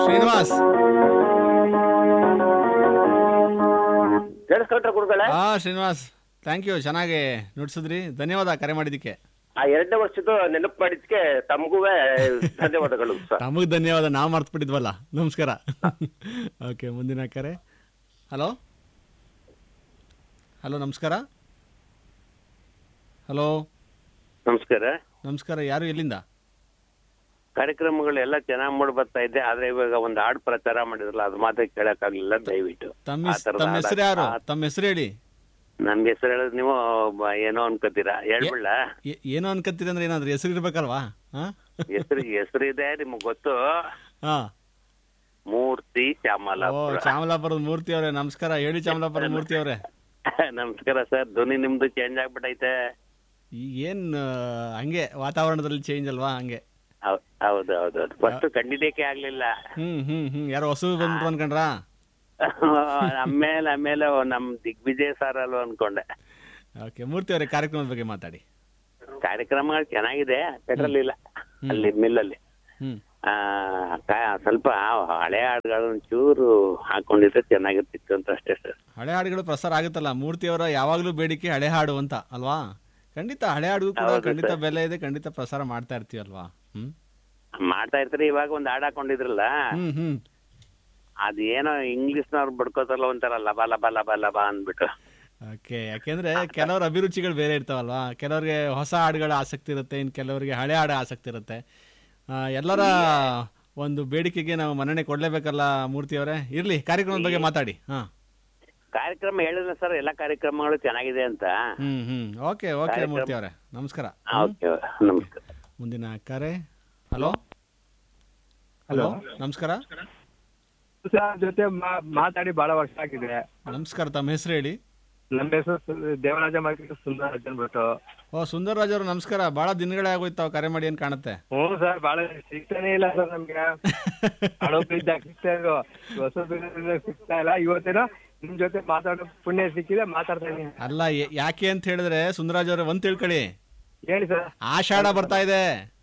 ಶ್ರೀನಿವಾಸ್ ಕೇಳಿಸ್ಕೊಂಡ್ರೆ ಗುರುಗಳೇ ಹಾ Srinivas thank you ಚೆನ್ನಾಗಿ ನುಡ್ಸಿದ್ರಿ ಧನ್ಯವಾದ ಕರೆ ಮಾಡಿದ್ದಕ್ಕೆ ಆ ಎರಡನೇ ವರ್ಷದ್ದು ನೆನಪು ಮಾಡಿದ್ಕೆ ತಮಗೂ ಧನ್ಯವಾದಗಳು ಸರ್ ತಮಗೆ ಧನ್ಯವಾದ ನಾವು ಮರ್ತು ಬಿಟ್ಟಿದ್ವಲ್ಲ ನಮಸ್ಕಾರ ಓಕೆ ಮುಂದಿನ ಕರೆ ಹಲೋ ಹಲೋ ನಮಸ್ಕಾರ ಹಲೋ ನಮಸ್ಕಾರ ನಮಸ್ಕಾರ ಯಾರು ಎಲ್ಲಿಂದ ಕಾರ್ಯಕ್ರಮಗಳು ಎಲ್ಲ ಚೆನ್ನಾಗಿ ಮೂಡ್ ಬರ್ತಾ ಇದೆ ಆದ್ರೆ ಇವಾಗ ಒಂದು ಹಾಡು ಪ್ರಚಾರ ಮಾಡಿದ್ರಲ್ಲ ಅದು ಮಾತ್ರ ಕೇಳಕ್ಕಾಗ್ಲಿಲ್ಲ ದಯವಿಟ್ಟು ತಮ್ಮ ಆ ಹೆಸ್- ಥರದ ತಮ್ಮ ಹಾಡು- ಹೆಸರು ಯಾರು ಆ- ತಮ್ಮ ಹೆಸರು ಹೇಳಿ ನನ್ಗೆ ಹೆಸರು ಹೇಳಿದ್ ನೀವು ಬ- ಏನೋ ಅನ್ಕೋತೀರಾ ಹೇಳ್ಬಿಡ್ಲ ಏ- ಏನೋ ಅನ್ಕತ್ತೀರಿ ಅಂದ್ರೆ ಏನಾದ್ರು ಹೆಸರು ಇರ್ಬೇಕಲ್ವಾ ಹಾ ಹೆಸರು ಹೆಸರು ಇದೆ ನಿಮ್ಗೆ ಗೊತ್ತು ಹಾ ಮೂರ್ತಿ ಓ ಚಾಮಲಾಪುರ ಚಾಮಲಾಪುರದ ಮೂರ್ತಿ ಅವರೇ ನಮಸ್ಕಾರ ಹೇಳಿ ಚಾಮಲಾಪುರದ ಮೂರ್ತಿ ಅವರೇ ನಮಸ್ಕಾರ ಸರ್ ಧ್ವನಿ ನಿಮ್ದು ಚೇಂಜ್ ಆಗ್ಬಿಟ್ಟೈತೆ ಈಗ ಏನ್ ಆ, ಹಂಗೆ ವಾತಾವರಣದಲ್ಲಿ ಚೇಂಜ್ ಅಲ್ವಾ ಹಂಗೆ ಹೌ- ಹೌದು ಹೌದು ಹೌದು ಫಸ್ಟ್ ಕಂಡಿಡಿಯಕ್ಕೆ ಆಗ್ಲಿಲ್ಲ ಹ್ಮ್ ಹ್ಮ್ ಹ್ಮ್ ಯಾರೋ ಹೊಸ ಬಂದ್ಬಿಟ್ರು ಅನ್ಕೊಂಡ್ರಾ ಆಮೇಲೆ ಆಮೇಲೆ ನಮ್ ದಿಗ್ವಿಜಯ್ ಸರ್ ಅಲ್ವ ಅನ್ಕೊಂಡೆ ಓಕೆ ಮೂರ್ತಿ ಅವರೇ ಕಾರ್ಯಕ್ರಮದ ಬಗ್ಗೆ ಮಾತಾಡಿ ಕಾರ್ಯಕ್ರಮಗಳು ಚೆನ್ನಾಗಿದೆ ಪೆಟ್ರೋಲ್ ಇಲ್ಲ ಅಲ್ಲಿ ಮಿಲ್ಲಲ್ಲಿ ಹ್ಮ್ ಆ, ಕ- ಸ್ವಲ್ಪ ಹಳೆ ಹಾಡುಗಳನ್ನ ಚೂರು ಹಾಕೊಂಡಿದ್ರೆ ಚೆನ್ನಾಗಿರ್ತಿತ್ತು ಅಂತ ಅಷ್ಟೇ ಸರ್ ಹಳೆ ಹಾಡುಗಳು ಪ್ರಸಾರ ಆಗುತ್ತಲ್ಲ ಮೂರ್ತಿ ಅವರ ಯಾವಾಗ್ಲೂ ಬೇಡಿಕೆ ಹಳೆ ಹಾಡು ಅಂತ ಅಲ್ವಾ ಖಂಡಿತ ಹಳೆ ಹಾಡಿಗೂ ಕೂಡ ಹೌದು ಖಂಡಿತ ಸರ್. ಬೆಲೆ ಇದೆ ಖಂಡಿತ ಪ್ರಸಾರ ಮಾಡ್ತಾ ಇರ್ತೀವಲ್ವಾ ಹ್ಮ್ ಮಾಡ್ತಾ ಇರ್ತಾರೆ ಇವಾಗ ಒಂದ್ ಹಾಡ್ ಹಾಕೊಂಡಿದ್ರಲ್ಲ ಹ್ಮ್ ಹ್ಮ್ ಅದೇನೋ ಇಂಗ್ಲಿಷ್ನವ್ರು ಬಡ್ಕೋತಾರಲ್ಲ ಒಂಥರ ಲಬ ಲಬ ಲಬ ಲಬ ಅಂದ್ಬಿಟ್ಟು ಓಕೆ ಯಾಕೆಂದ್ರೆ ಕೆಲವ್ರ ಅಭಿರುಚಿಗಳು ಬೇರೆ ಇರ್ತಾವಲ್ವಾ ಕೆಲವ್ರಿಗೆ ಹೊಸ ಹಾಡುಗಳ ಆಸಕ್ತಿ ಇರುತ್ತೆ ಇನ್ನು ಕೆಲವರಿಗೆ ಹಳೆ ಹಾಡು ಆಸಕ್ತಿ ಇರುತ್ತೆ ಆ, ಎಲ್ಲರ ಒಂದು ಬೇಡಿಕೆಗೆ ನಾವು ಮನ್ನಣೆ ಕೊಡ್ಲೇಬೇಕಲ್ಲ ಮೂರ್ತಿ ಅವರೇ ಇರ್ಲಿ ಕಾರ್ಯಕ್ರಮದ ಬಗ್ಗೆ ಮಾತಾಡಿ ಹಾ ಕಾರ್ಯಕ್ರಮ ಹೇಳಿದ್ರೆ ಸರ್ ಎಲ್ಲಾ ಕಾರ್ಯಕ್ರಮಗಳು ಚೆನ್ನಾಗಿದೆ ಅಂತ ಹ್ಮ್ ಹ್ಮ್ ಓಕೆ ಓಕೆ ಕಾರ್ಯಕ್ರಮ- ಮೂರ್ತಿ ಅವರೇ ನಮಸ್ಕಾರ ಓಕೆ ನಮಸ್ಕಾರ ಮುಂದಿನ ಕರೆ ಹಲೋ ಹಲೋ ನಮಸ್ಕಾರ ಸರ್ ಜೊತೆ ಮಾ- ಮಾತಾಡಿ ಬಹಳ ವರ್ಷ ಆಗಿದೆ ನಮಸ್ಕಾರ ತಮ್ಮ ಹೆಸರು ಹೇಳಿ ನಮ್ಮ ಹೆಸರು ಸು- ದೇವರಾಜ ಮಾರ್ಕೆಟ್ ಸುಂದರ ಅಂದ್ಬಿಟ್ಟು ಓ ಸುಂದರ್ರಾಜ್ ಅವರು ನಮಸ್ಕಾರ ಬಹಳ ದಿನಗಳೇ ಆಗೋಯ್ತಾವ ಕರೆ ಮಾಡಿ ಏನ್ ಕಾಣುತ್ತೆ ಹ್ಞೂ ಸರ್ ಬಹಳ ಸಿಗ್ತಾನೆ ಇಲ್ಲ ಸರ್ ನಮ್ಗೆ ಹಳಬ ಇದ್ದಾಗ ಸಿಗ್ತಾ ಇದ್ರು ಹೊಸ ಸಿಗ್ತಾ ಇಲ್ಲ ಇವತ್ತೇನೋ ನಿಮ್ ಜೊತೆ ಮಾತಾಡೋ ಪುಣ್ಯ ಸಿಕ್ಕಿದೆ ಮಾತಾಡ್ತಾ ಇದೀನಿ ಅಲ್ಲ ಯ- ಯಾಕೆ ಅಂತ ಹೇಳಿದ್ರೆ ಸುಂದರಾಜ್ ಅವ್ರೆ ಒಂದ್ ತಿಳ್ಕೊಳ್ಳಿ ಹೇಳಿ ಸರ್ ಆಷಾಢ ಬರ್ತಾ ಇದೆ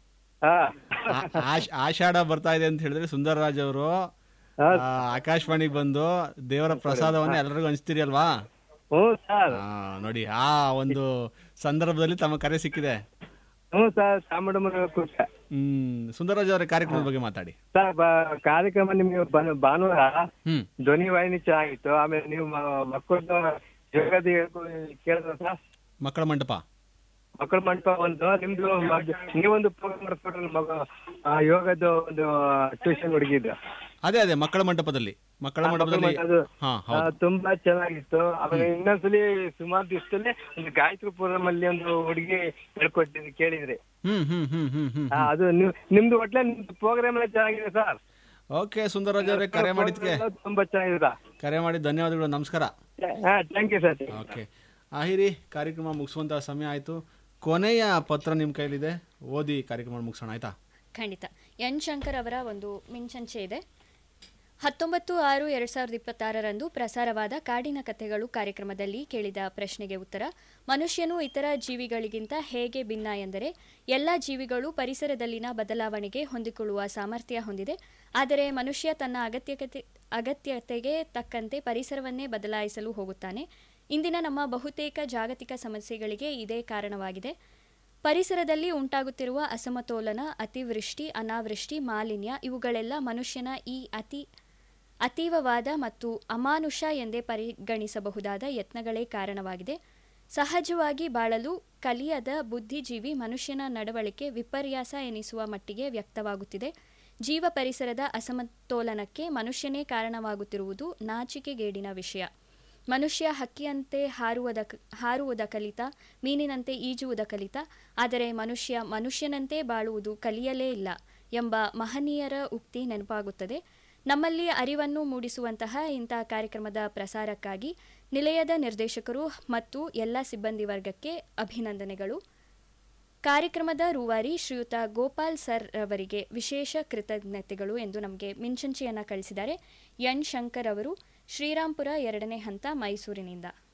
ಹಾ ಆ- ಆಷ್- ಆಷಾಢ ಬರ್ತಾ ಇದೆ ಅಂತ ಹೇಳಿದ್ರೆ ಸುಂದರರಾಜ್ ಅವರು ಹಾ. ಆಕಾಶವಾಣಿಗೆ ಬಂದು ದೇವರ ಪ್ರಸಾದವನ್ನ ಎಲ್ಲರಿಗೂ ಹಂಚ್ತೀರಿ ಅಲ್ವಾ ಹ್ಞೂ ಸರ್ ಆ, ನೋಡಿ ಆ ಒಂದು ಸಂದರ್ಭದಲ್ಲಿ ತಮ್ಮ ಕರೆ ಸಿಕ್ಕಿದೆ ಹ್ಞೂ ಸರ್ ಚಾಮುಂಡಮ್ಮನ ಖುಷಿ ಹ್ಮ್ ಸುಂದರರಾಜ್ ಅವರ ಕಾರ್ಯಕ್ರಮದ ಬಗ್ಗೆ ಮಾತಾಡಿ ಸರ್ ಬ- ಕಾರ್ಯಕ್ರಮ ನಿಮ್ಗೆ ಬನ- ಭಾನುವಾರ ಹ್ಮ್ ಧ್ವನಿ ವಾಹಿನಿ ಚೆನ್ನಾಗಿತ್ತು ಆಮೇಲೆ ನೀವು ಮಕ್ಕಳದ್ದು ಯೋಗದ ಕೇಳಿದ್ರ ಸರ್ ಮಕ್ಕಳ ಮಂಟಪ ಮಕ್ಕಳ ಮಂಟಪ ಒಂದು ನಿಮ್ದು ಮಗ್- ನೀವೊಂದು ಪ್ರೋಗ್ರಾಮ್ ಮಾಡ್ಕೊಟ್ರಲ್ಲ ಮಗ ಆ, ಯೋಗದ ಒಂದು ಟ್ಯೂಷನ್ ಹುಡುಗಿದ್ದು ಅದೇ ಅದೇ ಮಕ್ಕಳ ಮಂಟಪದಲ್ಲಿ ಮಕ್ಕಳ ಆ, ಮಕ್ಕಳ ಮಂಟಪದಲ್ಲಿ ಮಂಟಪದ್ದು, ಹಾ ಆ, ಹೌದು ತುಂಬಾ ಚೆನ್ನಾಗಿತ್ತು ಆಮೇಲೆ ಇನ್ನೊಂದ್ಸಲಿ ಸುಮಾರು ದಿವಸದಲ್ಲಿ ಒಂದು ಗಾಯತ್ರಿಪುರಂ ಅಲ್ಲಿ ಒಂದು ಹುಡುಗಿ ಹೇಳ್ಕೊಟ್ಟಿದ್ರಿ ಕೇಳಿದ್ರಿ ಹ್ಮ್ ಹ್ಮ್ ಹ್ಮ್ ಹ್ಮ್ ಹ್ಮ್ ಆ, ಅದು ನೀವು ನಿಮ್ದು ಒಟ್ಲೆ ನಿಮ್ದು ಪ್ರೋಗ್ರಾಮ್ ಎಲ್ಲ ಚೆನ್ನಾಗಿದೆ ಸರ್ ಓಕೆ ಸುಂದರರಾಜ್ ಅವರೇ ಕರೆ ಮಾಡಿದ್ಕೆ ತುಂಬಾ ಚೆನ್ನಾಗಿದೆ ಕರೆ ಮಾಡಿ ಧನ್ಯವಾದಗಳು ನಮಸ್ಕಾರ ಹಾ ಥ್ಯಾಂಕ್ ಯು ಸರ್ ಓಕೆ ಆಹಿರಿ ಕಾರ್ಯಕ್ರಮ ಮುಗಿಸುವಂತ ಸಮಯ ಆಯ್ತು ಕೊನೆಯ ಪತ್ರ ನಿಮ್ಮ ಕೈಲಿದೆ ಓದಿ ಕಾರ್ಯಕ್ರಮ ಮುಗಿಸೋಣ ಆಯ್ತಾ ಖಂಡಿತ ಎನ್ ಶಂಕರ್ ಅವರ ಒಂದು ಮಿಂಚಂಚೆ ಇದೆ ಹತ್ತೊಂಬತ್ತು ಆರು ಎರಡು ಸಾವಿರದ ಇಪ್ಪತ್ತಾರರಂದು ಪ್ರಸಾರವಾದ ಕಾಡಿನ ಕಥೆಗಳು ಕಾರ್ಯಕ್ರಮದಲ್ಲಿ ಕೇಳಿದ ಪ್ರಶ್ನೆಗೆ ಉತ್ತರ ಮನುಷ್ಯನು ಇತರ ಜೀವಿಗಳಿಗಿಂತ ಹೇಗೆ ಭಿನ್ನ ಎಂದರೆ ಎಲ್ಲ ಜೀವಿಗಳು ಪರಿಸರದಲ್ಲಿನ ಬದಲಾವಣೆಗೆ ಹೊಂದಿಕೊಳ್ಳುವ ಸಾಮರ್ಥ್ಯ ಹೊಂದಿದೆ ಆದರೆ ಮನುಷ್ಯ ತನ್ನ ಅಗತ್ಯತೆ ಅಗತ್ಯತೆಗೆ ತಕ್ಕಂತೆ ಪರಿಸರವನ್ನೇ ಬದಲಾಯಿಸಲು ಹೋಗುತ್ತಾನೆ ಇಂದಿನ ನಮ್ಮ ಬಹುತೇಕ ಜಾಗತಿಕ ಸಮಸ್ಯೆಗಳಿಗೆ ಇದೇ ಕಾರಣವಾಗಿದೆ ಪರಿಸರದಲ್ಲಿ ಉಂಟಾಗುತ್ತಿರುವ ಅಸಮತೋಲನ ಅತಿವೃಷ್ಟಿ ಅನಾವೃಷ್ಟಿ ಮಾಲಿನ್ಯ ಇವುಗಳೆಲ್ಲ ಮನುಷ್ಯನ ಈ ಅತಿ ಅತೀವವಾದ ಮತ್ತು ಅಮಾನುಷ ಎಂದೇ ಪರಿಗಣಿಸಬಹುದಾದ ಯತ್ನಗಳೇ ಕಾರಣವಾಗಿದೆ ಸಹಜವಾಗಿ ಬಾಳಲು ಕಲಿಯದ ಬುದ್ಧಿಜೀವಿ ಮನುಷ್ಯನ ನಡವಳಿಕೆ ವಿಪರ್ಯಾಸ ಎನಿಸುವ ಮಟ್ಟಿಗೆ ವ್ಯಕ್ತವಾಗುತ್ತಿದೆ ಜೀವ ಪರಿಸರದ ಅಸಮತೋಲನಕ್ಕೆ ಮನುಷ್ಯನೇ ಕಾರಣವಾಗುತ್ತಿರುವುದು ನಾಚಿಕೆಗೇಡಿನ ವಿಷಯ ಮನುಷ್ಯ ಹಕ್ಕಿಯಂತೆ ಹಾರುವುದ ಹಾರುವುದ ಕಲಿತ ಮೀನಿನಂತೆ ಈಜುವುದ ಕಲಿತ ಆದರೆ ಮನುಷ್ಯ ಮನುಷ್ಯನಂತೆ ಬಾಳುವುದು ಕಲಿಯಲೇ ಇಲ್ಲ ಎಂಬ ಮಹನೀಯರ ಉಕ್ತಿ ನೆನಪಾಗುತ್ತದೆ ನಮ್ಮಲ್ಲಿ ಅರಿವನ್ನು ಮೂಡಿಸುವಂತಹ ಇಂತಹ ಕಾರ್ಯಕ್ರಮದ ಪ್ರಸಾರಕ್ಕಾಗಿ ನಿಲಯದ ನಿರ್ದೇಶಕರು ಮತ್ತು ಎಲ್ಲ ಸಿಬ್ಬಂದಿ ವರ್ಗಕ್ಕೆ ಅಭಿನಂದನೆಗಳು ಕಾರ್ಯಕ್ರಮದ ರೂವಾರಿ ಶ್ರೀಯುತ ಗೋಪಾಲ್ ಸರ್ ಅವರಿಗೆ ವಿಶೇಷ ಕೃತಜ್ಞತೆಗಳು ಎಂದು ನಮಗೆ ಮಿಂಚಂಚಿಯನ್ನು ಕಳಿಸಿದ್ದಾರೆ ಎನ್ ಶಂಕರ್ ಅವರು ಶ್ರೀರಾಂಪುರ ಎರಡನೇ ಹಂತ ಮೈಸೂರಿನಿಂದ